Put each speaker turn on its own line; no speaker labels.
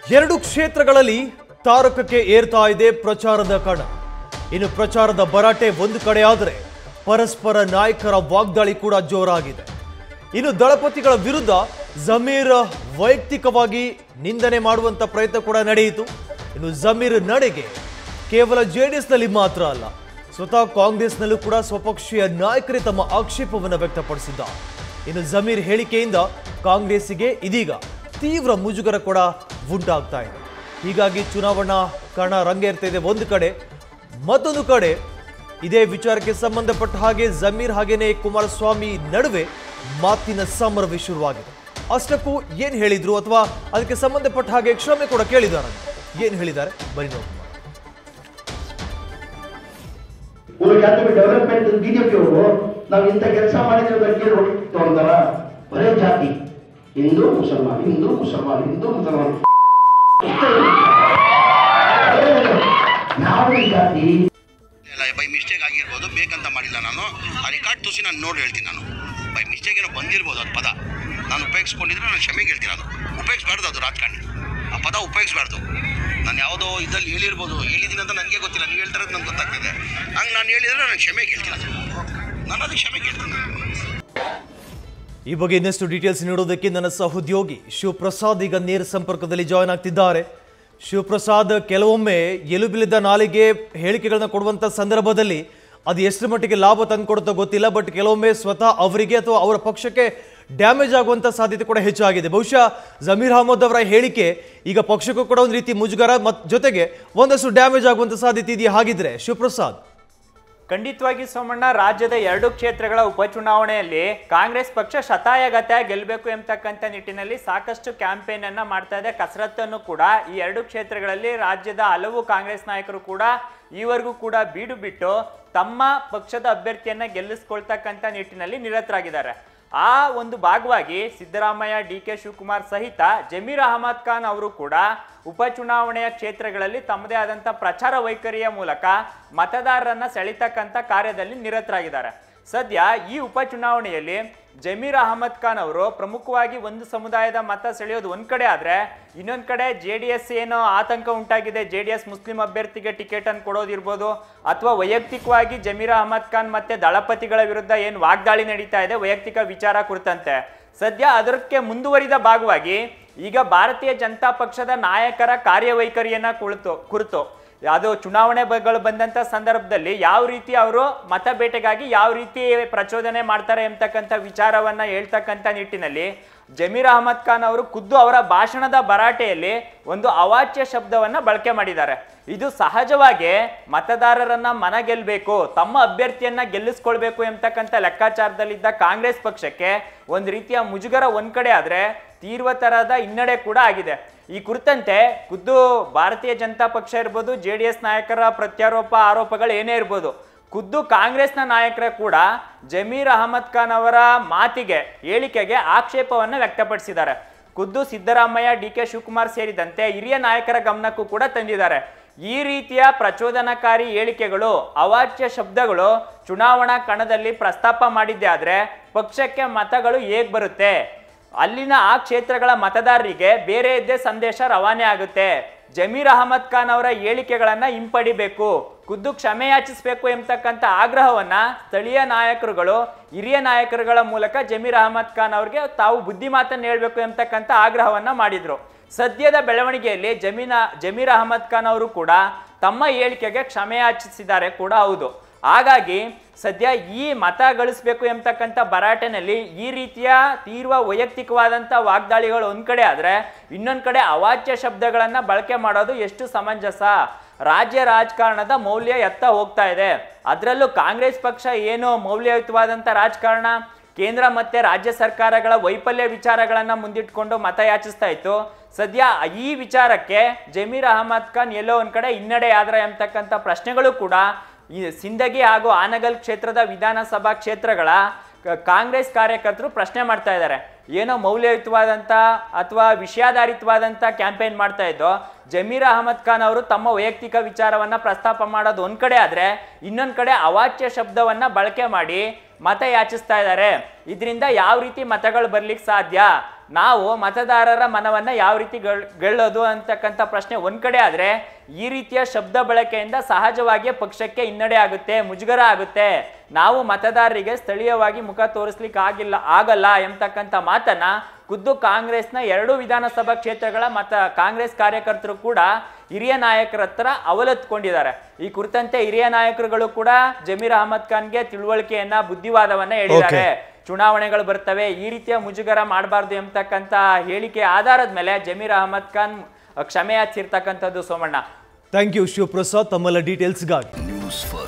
ಎರಡು ಕ್ಷೇತ್ರಗಳಲ್ಲಿ ತಾರಕಕ್ಕೆ ಏರ್ತಾ ಇದೆ ಪ್ರಚಾರದ ಕಣ ಇನ್ನು ಪ್ರಚಾರದ ಭರಾಟೆ ಒಂದು ಕಡೆ ಆದರೆ ಪರಸ್ಪರ ನಾಯಕರ ವಾಗ್ದಾಳಿ ಕೂಡ ಜೋರಾಗಿದೆ ಇನ್ನು ದಳಪತಿಗಳ ವಿರುದ್ಧ ಜಮೀರ್ ವೈಯಕ್ತಿಕವಾಗಿ ನಿಂದನೆ ಮಾಡುವಂತ ಪ್ರಯತ್ನ ಕೂಡ ನಡೆಯಿತು ಇನ್ನು ಜಮೀರ್ ನಡೆಗೆ ಕೇವಲ ಜೆಡಿಎಸ್ನಲ್ಲಿ ಮಾತ್ರ ಅಲ್ಲ ಸ್ವತಃ ಕಾಂಗ್ರೆಸ್ನಲ್ಲೂ ಕೂಡ ಸ್ವಪಕ್ಷೀಯ ನಾಯಕರೇ ತಮ್ಮ ಆಕ್ಷೇಪವನ್ನು ವ್ಯಕ್ತಪಡಿಸಿದ್ದಾರೆ ಇನ್ನು ಜಮೀರ್ ಹೇಳಿಕೆಯಿಂದ ಕಾಂಗ್ರೆಸ್ಸಿಗೆ ಇದೀಗ ತೀವ್ರ ಮುಜುಗರ ಕೂಡ ಉಂಟಾಗ್ತಾ ಇದೆ ಹೀಗಾಗಿ ಚುನಾವಣಾ ಕಣ ರಂಗೇರ್ತಾ ಇದೆ ಒಂದು ಕಡೆ ಮತ್ತೊಂದು ಕಡೆ ಇದೇ ವಿಚಾರಕ್ಕೆ ಸಂಬಂಧಪಟ್ಟ ಹಾಗೆ ಜಮೀರ್ ಹಾಗೇನೆ ಕುಮಾರಸ್ವಾಮಿ ನಡುವೆ ಮಾತಿನ ಸಮರವೇ ಶುರುವಾಗಿದೆ ಅಷ್ಟಕ್ಕೂ ಏನ್ ಹೇಳಿದ್ರು ಅಥವಾ ಅದಕ್ಕೆ ಸಂಬಂಧಪಟ್ಟ ಹಾಗೆ ಕ್ಷಮೆ ಕೂಡ ಕೇಳಿದ್ದಾರೆ ಏನ್ ಹೇಳಿದ್ದಾರೆ ಬರೀ ನೋಡೋಣ
ಇವರು ಜಾತಿ ಡೆವಲಪ್ಮೆಂಟ್ ಬಿಜೆಪಿ ಅವರು ನಾವು ಇಂಥ ಕೆಲಸ ಮಾಡಿದ್ರೆ ಬಗ್ಗೆ ಹೊಡಿತು ಅಂತಾರ ಬರೇ ಜಾತಿ ಹಿಂದೂ ಮುಸಲ್ಮಾನ್ ಹಿಂದೂ ಮುಸಲ್ಮಾನ್ ಹಿಂದೂ ಮುಸಲ್ಮಾನ್ ಯಾವ ಈ ಜಾತಿ
ಇಲ್ಲ ಬೈ ಮಿಸ್ಟೇಕ್ ಆಗಿರ್ಬೋದು ಬೇಕಂತ ಮಾಡಿಲ್ಲ ನಾನು ಆ ರೆಕಾರ್ಡ್ ತೋರಿಸಿ ನಾನು ನೋಡಿ ಹೇಳ್ತೀನಿ ನಾನು ಬೈ ಮಿಸ್ಟೇಕ್ ಏನೋ ಬಂದಿರ್ಬೋದು ಅದು ಪದ ನಾನು ಉಪಯೋಗಿಸ್ಕೊಂಡಿದ್ರೆ ನಾನು ಕ್ಷಮೆಗೆ ಹೇಳ್ತೀನಿ ಅದು ಉಪಯೋಗಿಸ್ಬಾರ್ದು ಅದು ರಾಜಕಾರಣಿ ಆ ಪದ ಉಪಯೋಗಿಸ್ಬಾರ್ದು ನಾನು ಯಾವುದೋ ಇದ್ರಲ್ಲಿ ಹೇಳಿರ್ಬೋದು ಹೇಳಿದ್ದೀನಿ ಅಂತ ನನಗೆ ಗೊತ್ತಿಲ್ಲ ನೀವು ಹೇಳ್ತಿರೋದು ನನಗೆ ಗೊತ್ತಾಗ್ತದೆ ಹಂಗೆ ನಾನು ಹೇಳಿದ್ರೆ ನಾನು ಕ್ಷಮೆಗೆ ಹೇಳ್ತೀನಿ ಅದು ನಾನು ಅದಕ್ಕೆ ಕ್ಷಮೆಗೆ ಹೇಳ್ತೀನಿ
ಈ ಬಗ್ಗೆ ಇನ್ನಷ್ಟು ಡೀಟೇಲ್ಸ್ ನೀಡೋದಕ್ಕೆ ನನ್ನ ಸಹೋದ್ಯೋಗಿ ಶಿವಪ್ರಸಾದ್ ಈಗ ನೇರ ಸಂಪರ್ಕದಲ್ಲಿ ಜಾಯ್ನ್ ಆಗ್ತಿದ್ದಾರೆ ಶಿವಪ್ರಸಾದ್ ಕೆಲವೊಮ್ಮೆ ಎಲುಬಿಲಿದ್ದ ನಾಲಿಗೆ ಹೇಳಿಕೆಗಳನ್ನ ಕೊಡುವಂತ ಸಂದರ್ಭದಲ್ಲಿ ಅದು ಎಷ್ಟರ ಮಟ್ಟಿಗೆ ಲಾಭ ತಂದುಕೊಡುತ್ತೋ ಗೊತ್ತಿಲ್ಲ ಬಟ್ ಕೆಲವೊಮ್ಮೆ ಸ್ವತಃ ಅವರಿಗೆ ಅಥವಾ ಅವರ ಪಕ್ಷಕ್ಕೆ ಡ್ಯಾಮೇಜ್ ಆಗುವಂತ ಸಾಧ್ಯತೆ ಕೂಡ ಹೆಚ್ಚಾಗಿದೆ ಬಹುಶಃ ಜಮೀರ್ ಅಹಮದ್ ಅವರ ಹೇಳಿಕೆ ಈಗ ಪಕ್ಷಕ್ಕೂ ಕೂಡ ಒಂದು ರೀತಿ ಮುಜುಗರ ಮತ್ತು ಜೊತೆಗೆ ಒಂದಷ್ಟು ಡ್ಯಾಮೇಜ್ ಆಗುವಂತ ಸಾಧ್ಯತೆ ಇದೆಯಾ ಹಾಗಿದ್ರೆ ಶಿವಪ್ರಸಾದ್
ಖಂಡಿತವಾಗಿ ಸೋಮಣ್ಣ ರಾಜ್ಯದ ಎರಡು ಕ್ಷೇತ್ರಗಳ ಉಪಚುನಾವಣೆಯಲ್ಲಿ ಕಾಂಗ್ರೆಸ್ ಪಕ್ಷ ಶತಾಯಗತಾಯ ಗೆಲ್ಲಬೇಕು ಎಂಬತಕ್ಕಂಥ ನಿಟ್ಟಿನಲ್ಲಿ ಸಾಕಷ್ಟು ಕ್ಯಾಂಪೇನ್ ಅನ್ನ ಮಾಡ್ತಾ ಇದೆ ಕಸರತ್ತನ್ನು ಕೂಡ ಈ ಎರಡು ಕ್ಷೇತ್ರಗಳಲ್ಲಿ ರಾಜ್ಯದ ಹಲವು ಕಾಂಗ್ರೆಸ್ ನಾಯಕರು ಕೂಡ ಈವರೆಗೂ ಕೂಡ ಬೀಡು ಬಿಟ್ಟು ತಮ್ಮ ಪಕ್ಷದ ಅಭ್ಯರ್ಥಿಯನ್ನ ಗೆಲ್ಲಿಸ್ಕೊಳ್ತಕ್ಕಂಥ ನಿಟ್ಟಿನಲ್ಲಿ ನಿರತರಾಗಿದ್ದಾರೆ ಆ ಒಂದು ಭಾಗವಾಗಿ ಸಿದ್ದರಾಮಯ್ಯ ಡಿ ಕೆ ಶಿವಕುಮಾರ್ ಸಹಿತ ಜಮೀರ್ ಅಹಮದ್ ಖಾನ್ ಅವರು ಕೂಡ ಉಪಚುನಾವಣೆಯ ಕ್ಷೇತ್ರಗಳಲ್ಲಿ ತಮ್ಮದೇ ಆದಂಥ ಪ್ರಚಾರ ವೈಖರಿಯ ಮೂಲಕ ಮತದಾರರನ್ನ ಸೆಳಿತಕ್ಕಂಥ ಕಾರ್ಯದಲ್ಲಿ ನಿರತರಾಗಿದ್ದಾರೆ ಸದ್ಯ ಈ ಉಪಚುನಾವಣೆಯಲ್ಲಿ ಜಮೀರ್ ಅಹಮದ್ ಖಾನ್ ಅವರು ಪ್ರಮುಖವಾಗಿ ಒಂದು ಸಮುದಾಯದ ಮತ ಸೆಳೆಯೋದು ಒಂದ್ ಕಡೆ ಆದ್ರೆ ಇನ್ನೊಂದ್ ಕಡೆ ಜೆ ಡಿ ಎಸ್ ಏನೋ ಆತಂಕ ಉಂಟಾಗಿದೆ ಜೆ ಡಿ ಎಸ್ ಮುಸ್ಲಿಂ ಅಭ್ಯರ್ಥಿಗೆ ಟಿಕೆಟ್ ಅನ್ನು ಕೊಡೋದಿರ್ಬೋದು ಅಥವಾ ವೈಯಕ್ತಿಕವಾಗಿ ಜಮೀರ್ ಅಹಮದ್ ಖಾನ್ ಮತ್ತೆ ದಳಪತಿಗಳ ವಿರುದ್ಧ ಏನು ವಾಗ್ದಾಳಿ ನಡೀತಾ ಇದೆ ವೈಯಕ್ತಿಕ ವಿಚಾರ ಕುರಿತಂತೆ ಸದ್ಯ ಅದಕ್ಕೆ ಮುಂದುವರಿದ ಭಾಗವಾಗಿ ಈಗ ಭಾರತೀಯ ಜನತಾ ಪಕ್ಷದ ನಾಯಕರ ಕಾರ್ಯವೈಖರಿಯನ್ನ ಕುಳಿತು ಕುರಿತು ಅದು ಚುನಾವಣೆಗಳು ಬಂದಂತ ಸಂದರ್ಭದಲ್ಲಿ ಯಾವ ರೀತಿ ಅವರು ಮತ ಬೇಟೆಗಾಗಿ ಯಾವ ರೀತಿ ಪ್ರಚೋದನೆ ಮಾಡ್ತಾರೆ ಎಂಬತಕ್ಕಂಥ ವಿಚಾರವನ್ನ ಹೇಳ್ತಕ್ಕಂಥ ನಿಟ್ಟಿನಲ್ಲಿ ಜಮೀರ್ ಅಹಮದ್ ಖಾನ್ ಅವರು ಖುದ್ದು ಅವರ ಭಾಷಣದ ಭರಾಟೆಯಲ್ಲಿ ಒಂದು ಅವಾಚ್ಯ ಶಬ್ದವನ್ನ ಬಳಕೆ ಮಾಡಿದ್ದಾರೆ ಇದು ಸಹಜವಾಗಿ ಮತದಾರರನ್ನ ಮನ ಗೆಲ್ಲಬೇಕು ತಮ್ಮ ಅಭ್ಯರ್ಥಿಯನ್ನ ಗೆಲ್ಲಿಸ್ಕೊಳ್ಬೇಕು ಎಂಬತಕ್ಕಂಥ ಲೆಕ್ಕಾಚಾರದಲ್ಲಿದ್ದ ಕಾಂಗ್ರೆಸ್ ಪಕ್ಷಕ್ಕೆ ಒಂದು ರೀತಿಯ ಮುಜುಗರ ಒಂದ್ ಕಡೆ ಆದ್ರೆ ತೀವ್ರ ತರಹದ ಹಿನ್ನಡೆ ಕೂಡ ಆಗಿದೆ ಈ ಕುರಿತಂತೆ ಖುದ್ದು ಭಾರತೀಯ ಜನತಾ ಪಕ್ಷ ಇರ್ಬೋದು ಜೆ ಡಿ ಎಸ್ ನಾಯಕರ ಪ್ರತ್ಯಾರೋಪ ಆರೋಪಗಳು ಏನೇ ಇರ್ಬೋದು ಖುದ್ದು ಕಾಂಗ್ರೆಸ್ನ ನಾಯಕರ ಕೂಡ ಜಮೀರ್ ಅಹಮದ್ ಖಾನ್ ಅವರ ಮಾತಿಗೆ ಹೇಳಿಕೆಗೆ ಆಕ್ಷೇಪವನ್ನು ವ್ಯಕ್ತಪಡಿಸಿದ್ದಾರೆ ಖುದ್ದು ಸಿದ್ದರಾಮಯ್ಯ ಡಿ ಕೆ ಶಿವಕುಮಾರ್ ಸೇರಿದಂತೆ ಹಿರಿಯ ನಾಯಕರ ಗಮನಕ್ಕೂ ಕೂಡ ತಂದಿದ್ದಾರೆ ಈ ರೀತಿಯ ಪ್ರಚೋದನಕಾರಿ ಹೇಳಿಕೆಗಳು ಅವಾಚ್ಯ ಶಬ್ದಗಳು ಚುನಾವಣಾ ಕಣದಲ್ಲಿ ಪ್ರಸ್ತಾಪ ಮಾಡಿದ್ದೆ ಆದ್ರೆ ಪಕ್ಷಕ್ಕೆ ಮತಗಳು ಹೇಗ್ ಬರುತ್ತೆ ಅಲ್ಲಿನ ಆ ಕ್ಷೇತ್ರಗಳ ಮತದಾರರಿಗೆ ಬೇರೆ ಇದ್ದೇ ಸಂದೇಶ ರವಾನೆ ಆಗುತ್ತೆ ಜಮೀರ್ ಅಹಮದ್ ಖಾನ್ ಅವರ ಹೇಳಿಕೆಗಳನ್ನ ಹಿಂಪಡಿಬೇಕು ಖುದ್ದು ಕ್ಷಮೆ ಯಾಚಿಸಬೇಕು ಎಂಬತಕ್ಕಂಥ ಆಗ್ರಹವನ್ನ ಸ್ಥಳೀಯ ನಾಯಕರುಗಳು ಹಿರಿಯ ನಾಯಕರುಗಳ ಮೂಲಕ ಜಮೀರ್ ಅಹಮದ್ ಖಾನ್ ಅವ್ರಿಗೆ ತಾವು ಬುದ್ಧಿ ಮಾತನ್ನು ಹೇಳ್ಬೇಕು ಎಂಬತಕ್ಕಂಥ ಆಗ್ರಹವನ್ನ ಮಾಡಿದ್ರು ಸದ್ಯದ ಬೆಳವಣಿಗೆಯಲ್ಲಿ ಜಮೀನ ಜಮೀರ್ ಅಹಮದ್ ಖಾನ್ ಅವರು ಕೂಡ ತಮ್ಮ ಹೇಳಿಕೆಗೆ ಕ್ಷಮೆ ಯಾಚಿಸಿದ್ದಾರೆ ಕೂಡ ಹೌದು ಹಾಗಾಗಿ ಸದ್ಯ ಈ ಮತ ಗಳಿಸ್ಬೇಕು ಎಂಬತಕ್ಕಂಥ ಭರಾಟೆನಲ್ಲಿ ಈ ರೀತಿಯ ತೀವ್ರ ವೈಯಕ್ತಿಕವಾದಂಥ ವಾಗ್ದಾಳಿಗಳು ಒಂದ್ ಕಡೆ ಆದ್ರೆ ಇನ್ನೊಂದ್ ಕಡೆ ಅವಾಚ್ಯ ಶಬ್ದಗಳನ್ನ ಬಳಕೆ ಮಾಡೋದು ಎಷ್ಟು ಸಮಂಜಸ ರಾಜ್ಯ ರಾಜಕಾರಣದ ಮೌಲ್ಯ ಎತ್ತ ಹೋಗ್ತಾ ಇದೆ ಅದರಲ್ಲೂ ಕಾಂಗ್ರೆಸ್ ಪಕ್ಷ ಏನು ಮೌಲ್ಯಯುತವಾದಂಥ ರಾಜಕಾರಣ ಕೇಂದ್ರ ಮತ್ತೆ ರಾಜ್ಯ ಸರ್ಕಾರಗಳ ವೈಫಲ್ಯ ವಿಚಾರಗಳನ್ನ ಮುಂದಿಟ್ಕೊಂಡು ಮತ ಯಾಚಿಸ್ತಾ ಇತ್ತು ಸದ್ಯ ಈ ವಿಚಾರಕ್ಕೆ ಜಮೀರ್ ಅಹಮದ್ ಖಾನ್ ಎಲ್ಲೋ ಒಂದ್ ಕಡೆ ಹಿನ್ನಡೆ ಆದ್ರ ಎಂಬತಕ್ಕಂಥ ಪ್ರಶ್ನೆಗಳು ಕೂಡ ಈ ಸಿಂದಗಿ ಹಾಗೂ ಆನಗಲ್ ಕ್ಷೇತ್ರದ ವಿಧಾನಸಭಾ ಕ್ಷೇತ್ರಗಳ ಕ- ಕಾಂಗ್ರೆಸ್ ಕಾರ್ಯಕರ್ತರು ಪ್ರಶ್ನೆ ಮಾಡ್ತಾ ಇದ್ದಾರೆ ಏನೋ ಮೌಲ್ಯಯುತವಾದಂಥ ಅಥವಾ ವಿಷಯಾಧಾರಿತವಾದಂಥ ಕ್ಯಾಂಪೇನ್ ಮಾಡ್ತಾ ಇದ್ದೋ ಜಮೀರ್ ಅಹಮದ್ ಖಾನ್ ಅವರು ತಮ್ಮ ವೈಯಕ್ತಿಕ ವಿಚಾರವನ್ನ ಪ್ರಸ್ತಾಪ ಮಾಡೋದು ಒಂದ್ ಕಡೆ ಆದ್ರೆ ಇನ್ನೊಂದ್ ಕಡೆ ಅವಾಚ್ಯ ಶಬ್ದವನ್ನ ಬಳಕೆ ಮಾಡಿ ಮತ ಯಾಚಿಸ್ತಾ ಇದ್ದಾರೆ ಇದರಿಂದ ಯಾವ ರೀತಿ ಮತಗಳು ಬರ್ಲಿಕ್ಕೆ ಸಾಧ್ಯ ನಾವು ಮತದಾರರ ಮನವನ್ನ ಯಾವ ರೀತಿ ಗೆಲ್- ಗೆಲ್ಲೋದು ಅಂತಕ್ಕಂಥ ಪ್ರಶ್ನೆ ಒಂದ್ ಕಡೆ ಆದ್ರೆ ಈ ರೀತಿಯ ಶಬ್ದ ಬಳಕೆಯಿಂದ ಸಹಜವಾಗಿಯೇ ಪಕ್ಷಕ್ಕೆ ಹಿನ್ನಡೆ ಆಗುತ್ತೆ ಮುಜುಗರ ಆಗುತ್ತೆ ನಾವು ಮತದಾರರಿಗೆ ಸ್ಥಳೀಯವಾಗಿ ಮುಖ ತೋರಿಸ್ಲಿಕ್ಕೆ ಆಗಿಲ್ಲ ಆಗಲ್ಲ ಎಂಬತಕ್ಕಂಥ ಮಾತನ್ನ ಖುದ್ದು ಕಾಂಗ್ರೆಸ್ನ ಎರಡು ವಿಧಾನಸಭಾ ಕ್ಷೇತ್ರಗಳ ಮತ ಕಾಂಗ್ರೆಸ್ ಕಾರ್ಯಕರ್ತರು ಕೂಡ ಹಿರಿಯ ನಾಯಕರ ಹತ್ರ ಅವಲತ್ಕೊಂಡಿದ್ದಾರೆ ಈ ಕುರಿತಂತೆ ಹಿರಿಯ ನಾಯಕರುಗಳು ಕೂಡ ಜಮೀರ್ ಅಹಮದ್ ಖಾನ್ಗೆ ತಿಳುವಳಿಕೆಯನ್ನ ಬುದ್ಧಿವಾದವನ್ನ ಹೇಳಿದ್ದಾರೆ ಚುನಾವಣೆಗಳು ಬರ್ತವೆ ಈ ರೀತಿಯ ಮುಜುಗರ ಮಾಡಬಾರ್ದು ಎಂಬತಕ್ಕಂತ ಹೇಳಿಕೆ ಆಧಾರದ ಮೇಲೆ ಜಮೀರ್ ಅಹಮದ್ ಖಾನ್ ಕ್ಷಮೆ ಯಾಚಿರ್ತಕ್ಕಂಥದ್ದು ಸೋಮಣ್ಣ
ಥ್ಯಾಂಕ್ ಯು ಶಿವಪ್ರಸಾದ್ ತಮ್ಮೆಲ್ಲ ಡೀಟೇಲ್ಸ್ಗಾಗಿ
ನ್ಯೂಸ್ ಫಸ್ಟ್